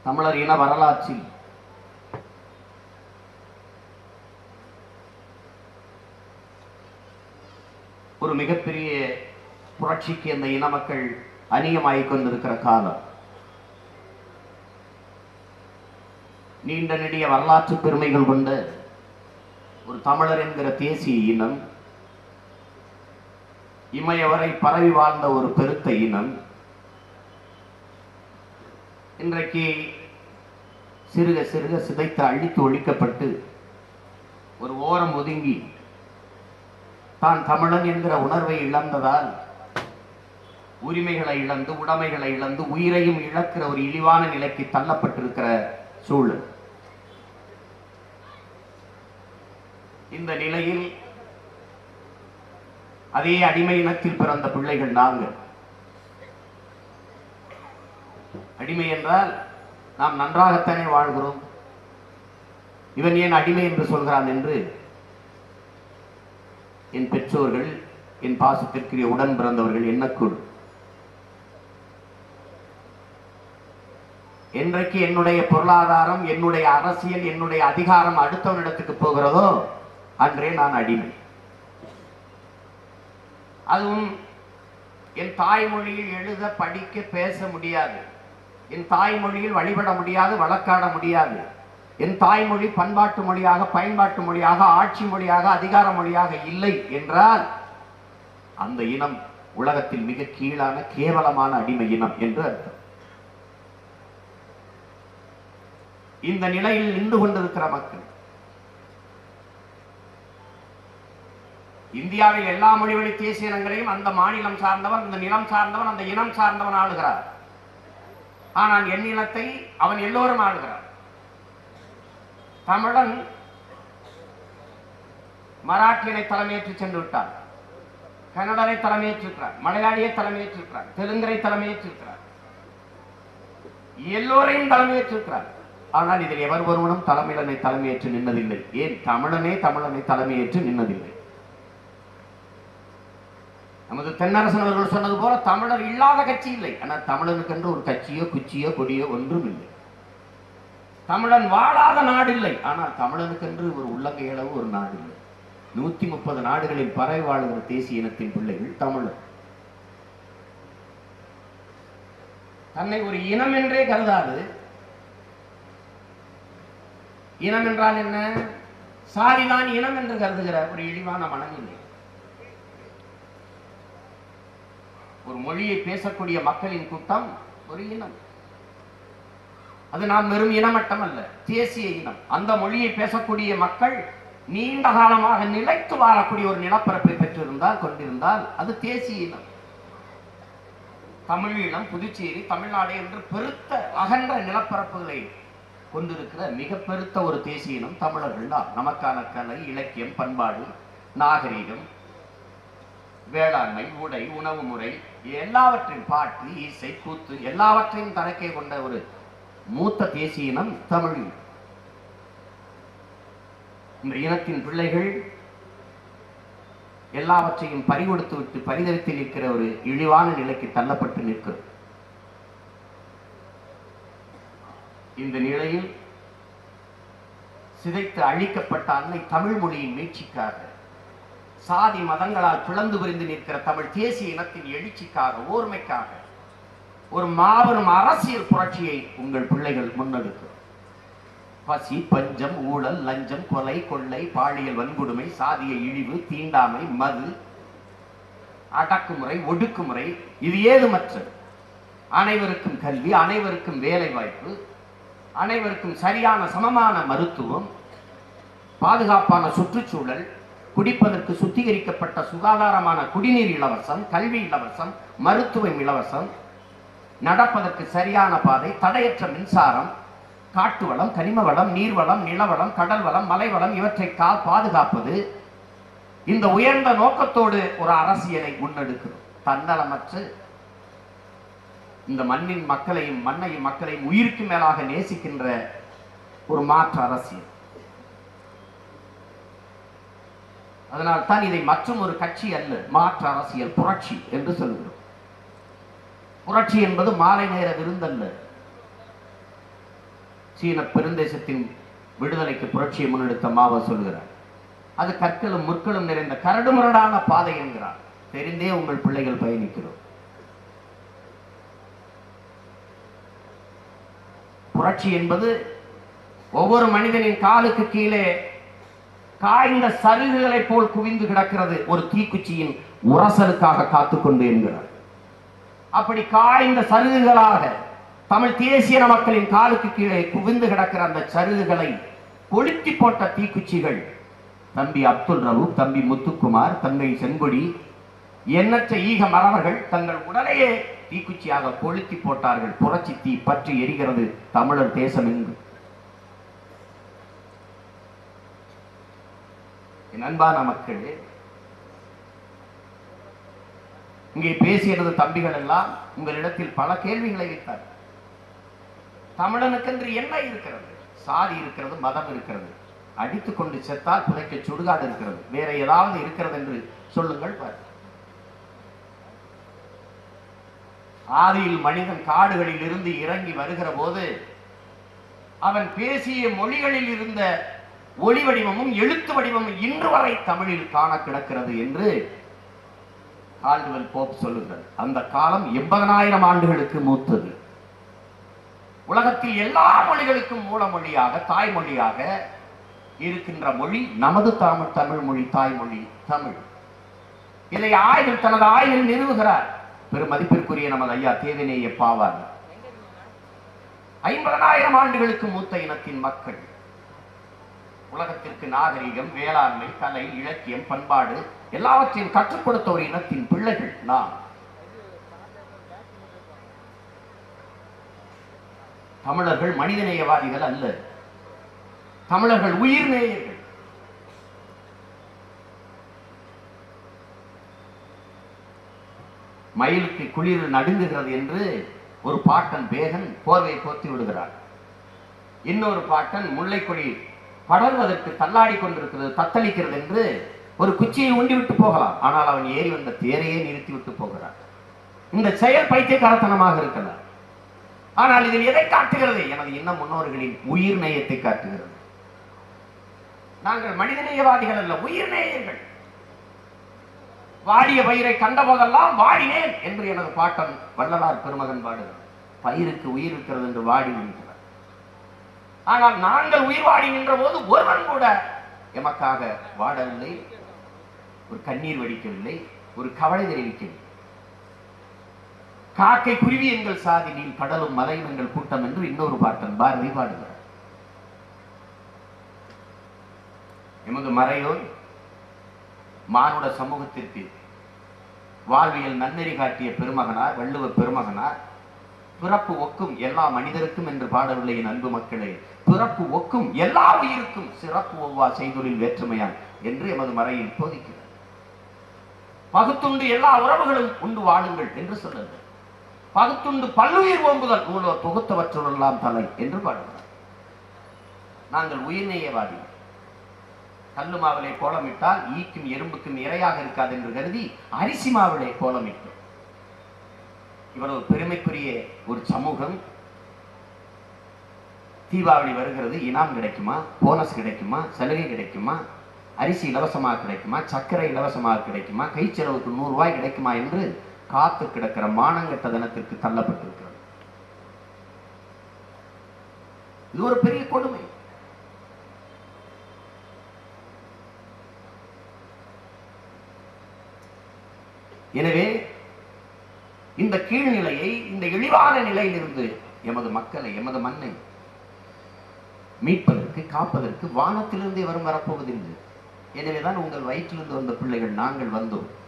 தமிழர் இன வரலாற்றில் ஒரு மிகப்பெரிய புரட்சிக்கு அந்த இன மக்கள் அந்நியமாகிக் கொண்டிருக்கிற காலம் நீண்ட நெடிய வரலாற்று பெருமைகள் கொண்ட ஒரு தமிழர் என்கிற தேசிய இனம் இமயவரை பரவி வாழ்ந்த ஒரு பெருத்த இனம் இன்றைக்கு சிறுக சிறுக சிதைத்து அழித்து ஒழிக்கப்பட்டு ஒரு ஓரம் ஒதுங்கி தான் தமிழன் என்கிற உணர்வை இழந்ததால் உரிமைகளை இழந்து உடைமைகளை இழந்து உயிரையும் இழக்கிற ஒரு இழிவான நிலைக்கு தள்ளப்பட்டிருக்கிற சூழல் இந்த நிலையில் அதே அடிமை இனத்தில் பிறந்த பிள்ளைகள் நாங்கள் அடிமை என்றால் நாம் நன்றாகத்தானே வாழ்கிறோம் இவன் ஏன் அடிமை என்று சொல்கிறான் என்று என் பெற்றோர்கள் என் பாசத்திற்குரிய உடன் பிறந்தவர்கள் எண்ணக்கூடும் என்றைக்கு என்னுடைய பொருளாதாரம் என்னுடைய அரசியல் என்னுடைய அதிகாரம் அடுத்தவனிடத்துக்கு போகிறதோ அன்றே நான் அடிமை அதுவும் என் தாய்மொழியில் எழுத படிக்க பேச முடியாது என் தாய்மொழியில் வழிபட முடியாது வழக்காட முடியாது என் தாய்மொழி பண்பாட்டு மொழியாக பயன்பாட்டு மொழியாக ஆட்சி மொழியாக அதிகார மொழியாக இல்லை என்றால் அந்த இனம் உலகத்தில் மிக கீழான கேவலமான அடிமை இனம் என்று அர்த்தம் இந்த நிலையில் நின்று கொண்டிருக்கிற மக்கள் இந்தியாவில் எல்லா மொழிவழி தேசிய இனங்களையும் அந்த மாநிலம் சார்ந்தவன் அந்த நிலம் சார்ந்தவன் அந்த இனம் சார்ந்தவன் ஆளுகிறார் ஆனால் என் இனத்தை அவன் எல்லோரும் ஆளுகிறார் தமிழன் மராட்டியனை தலைமையேற்று சென்று விட்டான் கன்னடரை தலைமையேற்றிருக்கிறார் மலையாளியை தலைமையேற்றிருக்கிறார் தெலுங்கரை தலைமையேற்றிருக்கிறார் எல்லோரையும் தலைமையேற்றிருக்கிறார் ஆனால் இதில் எவர் ஒருவனும் தமிழனை தலைமையேற்று நின்னதில்லை ஏன் தமிழனே தமிழனை தலைமையேற்று நின்னதில்லை நமது தென்னரசன் அவர்கள் சொன்னது போல தமிழர் இல்லாத கட்சி இல்லை ஆனால் தமிழனுக்கென்று ஒரு கட்சியோ குச்சியோ கொடியோ ஒன்றும் இல்லை தமிழன் வாழாத நாடு இல்லை ஆனால் தமிழனுக்கென்று ஒரு உள்ளங்கை அளவு ஒரு நாடு இல்லை நூத்தி முப்பது நாடுகளில் பறவை வாழுகிற தேசிய இனத்தின் பிள்ளைகள் தமிழர் தன்னை ஒரு இனம் என்றே கருதாது இனம் என்றால் என்ன சாதிதான் இனம் என்று கருதுகிற ஒரு இழிவான மனநிலை ஒரு மொழியை பேசக்கூடிய மக்களின் கூட்டம் ஒரு இனம் அது நாம் வெறும் இனமட்டம் அல்ல தேசிய இனம் அந்த மொழியை பேசக்கூடிய மக்கள் நீண்ட காலமாக நிலைத்து வாழக்கூடிய ஒரு நிலப்பரப்பை பெற்றிருந்தால் கொண்டிருந்தால் அது தேசிய இனம் தமிழீழம் புதுச்சேரி தமிழ்நாடு என்று பெருத்த அகன்ற நிலப்பரப்புகளை கொண்டிருக்கிற மிக பெருத்த ஒரு தேசிய இனம் தமிழர்கள் தான் நமக்கான கலை இலக்கியம் பண்பாடு நாகரீகம் வேளாண்மை உடை உணவு முறை எல்லாவற்றையும் பாட்டு இசை கூத்து எல்லாவற்றையும் தனக்கே கொண்ட ஒரு மூத்த தேசிய இனம் தமிழ் இனம். இந்த இனத்தின் பிள்ளைகள் எல்லாவற்றையும் பறிகொடுத்து விட்டு பரிதவித்து நிற்கிற ஒரு இழிவான நிலைக்கு தள்ளப்பட்டு நிற்கிறது இந்த நிலையில் சிதைத்து அழிக்கப்பட்ட அன்னை தமிழ் மொழியின் மீட்சிக்காக சாதி மதங்களால் பிளந்து விரிந்து நிற்கிற தமிழ் தேசிய இனத்தின் எழுச்சிக்காக ஓர்மைக்காக ஒரு மாபெரும் அரசியல் புரட்சியை உங்கள் பிள்ளைகள் முன்னெடுக்கும் பசி பஞ்சம் ஊழல் லஞ்சம் கொலை கொள்ளை பாலியல் வன்கொடுமை சாதிய இழிவு தீண்டாமை மது அடக்குமுறை ஒடுக்குமுறை இது ஏதுமற்றது அனைவருக்கும் கல்வி அனைவருக்கும் வேலை வாய்ப்பு அனைவருக்கும் சரியான சமமான மருத்துவம் பாதுகாப்பான சுற்றுச்சூழல் குடிப்பதற்கு சுத்திகரிக்கப்பட்ட சுகாதாரமான குடிநீர் இலவசம் கல்வி இலவசம் மருத்துவம் இலவசம் நடப்பதற்கு சரியான பாதை தடையற்ற மின்சாரம் காட்டு வளம் கனிம வளம் நீர்வளம் நிலவளம் கடல் வளம் மலை வளம் இவற்றை கா பாதுகாப்பது இந்த உயர்ந்த நோக்கத்தோடு ஒரு அரசியலை முன்னெடுக்கிறோம் தன்னலமற்று இந்த மண்ணின் மக்களையும் மண்ணையும் மக்களையும் உயிருக்கு மேலாக நேசிக்கின்ற ஒரு மாற்று அரசியல் அதனால் தான் இதை மற்றும் ஒரு கட்சி அல்ல மாற்று அரசியல் புரட்சி என்று சொல்கிறோம் புரட்சி என்பது மாலை நேர விருந்தல்ல சீன பெருந்தேசத்தின் விடுதலைக்கு புரட்சியை முன்னெடுத்த மாவோ சொல்கிறார் அது கற்களும் முற்களும் நிறைந்த கரடுமுரடான பாதை என்கிறார் தெரிந்தே உங்கள் பிள்ளைகள் பயணிக்கிறோம் புரட்சி என்பது ஒவ்வொரு மனிதனின் காலுக்கு கீழே காய்ந்த சருகுகளைப் போல் குவிந்து கிடக்கிறது ஒரு தீக்குச்சியின் உரசலுக்காக காத்துக்கொண்டு என்கிறார் அப்படி காய்ந்த சருகுகளாக தமிழ் தேசிய மக்களின் காலுக்கு கீழே குவிந்து கிடக்கிற அந்த சருகுகளை கொளுத்தி போட்ட தீக்குச்சிகள் தம்பி அப்துல் ரவூப் தம்பி முத்துக்குமார் தங்கை செங்கொடி எண்ணற்ற ஈக மறவர்கள் தங்கள் உடலையே தீக்குச்சியாக கொளுத்தி போட்டார்கள் புரட்சி தீ பற்றி எரிகிறது தமிழர் தேசம் எங்கு என் அன்பான மக்களே இங்கே பேசியது தம்பிகள் எல்லாம் உங்களிடத்தில் பல கேள்விகளை வைத்தார் தமிழனுக்கென்று என்ன இருக்கிறது சாதி இருக்கிறது மதம் இருக்கிறது அடித்துக் கொண்டு செத்தால் புதைக்க சுடுகாடு இருக்கிறது வேற ஏதாவது இருக்கிறது என்று சொல்லுங்கள் பார் ஆதியில் மனிதன் காடுகளில் இருந்து இறங்கி வருகிற போது அவன் பேசிய மொழிகளில் இருந்த ஒளி வடிவமும் எழுத்து வடிவமும் இன்று வரை தமிழில் காண கிடக்கிறது என்று கால்டுவெல் போப் சொல்லுகிறார் அந்த காலம் எண்பதனாயிரம் ஆண்டுகளுக்கு மூத்தது உலகத்தில் எல்லா மொழிகளுக்கும் மூலமொழியாக தாய்மொழியாக இருக்கின்ற மொழி நமது தமிழ் தமிழ் மொழி தாய்மொழி தமிழ் இதை ஆய்வில் தனது ஆய்வில் நிறுவுகிறார் பெருமதிப்பிற்குரிய நமது ஐயா தேவினேய பாவார் ஐம்பதனாயிரம் ஆண்டுகளுக்கு மூத்த இனத்தின் மக்கள் உலகத்திற்கு நாகரிகம் வேளாண்மை கலை இலக்கியம் பண்பாடு எல்லாவற்றையும் கற்றுக் கொடுத்த ஒரு இனத்தின் பிள்ளைகள் நாம் தமிழர்கள் மனிதநேயவாதிகள் அல்ல தமிழர்கள் உயிர் நேயர்கள் மயிலுக்கு குளிர் நடுங்குகிறது என்று ஒரு பாட்டன் பேகன் போர்வை போர்த்தி விடுகிறார் இன்னொரு பாட்டன் முல்லைக்கொடி படர்வதற்கு தள்ளாடி கொண்டிருக்கிறது தத்தளிக்கிறது என்று ஒரு குச்சியை உண்டி விட்டு போகலாம் ஆனால் அவன் ஏறி வந்த தேரையே நிறுத்தி விட்டு போகிறான் இந்த செயல் பைத்தியக்காரத்தனமாக இருக்கலாம் ஆனால் இதில் எதை காட்டுகிறது எனது இன்ன முன்னோர்களின் உயிர் நேயத்தை காட்டுகிறது நாங்கள் மனிதநேயவாதிகள் அல்ல உயிர் நேயர்கள் வாடிய பயிரை கண்ட போதெல்லாம் வாடினேன் என்று எனது பாட்டன் வள்ளலார் பெருமகன் பாடுகிறார் பயிருக்கு உயிர் இருக்கிறது என்று வாடி நின்றார் ஆனால் நாங்கள் உயிர் வாடி நின்ற போது ஒருவன் கூட எமக்காக வாடவில்லை ஒரு கண்ணீர் வடிக்கவில்லை ஒரு கவலை தெரிவிக்கவில்லை காக்கை குருவி எங்கள் சாதி நீல் கடலும் மலையும் எங்கள் கூட்டம் என்று இன்னொரு பாட்டன் பாரதி பாடுகிறார் எமது மறையோர் மானுட சமூகத்திற்கு வாழ்வியல் நன்னெறி காட்டிய பெருமகனார் வள்ளுவ பெருமகனார் பிறப்பு ஒக்கும் எல்லா மனிதருக்கும் என்று பாடவில்லை என் அன்பு மக்களே பிறப்பு ஒக்கும் எல்லா உயிருக்கும் சிறப்பு ஒவ்வா செய்தொழில் வேற்றுமையான் என்று எமது மறையில் போதிக்கிறார் பகுத்துண்டு எல்லா உறவுகளும் உண்டு வாழுங்கள் என்று சொல்லுங்கள் பகுத்துண்டு பல்லுயிர் ஓம்புதல் நூலோர் தொகுத்தவற்றுள்ளெல்லாம் தலை என்று பாடுகிறார் நாங்கள் உயிர்நேயவாதி கல்லு மாவிலை கோலமிட்டால் ஈக்கும் எறும்புக்கும் இரையாக இருக்காது என்று கருதி அரிசி மாவிலை கோலமிட்டோம் இவ்வளவு பெருமைக்குரிய ஒரு சமூகம் தீபாவளி வருகிறது இனாம் கிடைக்குமா போனஸ் கிடைக்குமா சலுகை கிடைக்குமா அரிசி இலவசமாக கிடைக்குமா சர்க்கரை இலவசமாக கிடைக்குமா கை செலவுக்கு நூறு ரூபாய் கிடைக்குமா என்று காத்து கிடக்கிற மானங்கட்ட தினத்திற்கு தள்ளப்பட்டிருக்கிறது இது ஒரு பெரிய கொடுமை எனவே இந்த கீழ்நிலையை இந்த இழிவான நிலையிலிருந்து எமது மக்களை எமது மண்ணை மீட்பதற்கு காப்பதற்கு வானத்திலிருந்தே வரும் வரப்போவதில்லை எனவேதான் உங்கள் வயிற்றிலிருந்து வந்த பிள்ளைகள் நாங்கள் வந்தோம்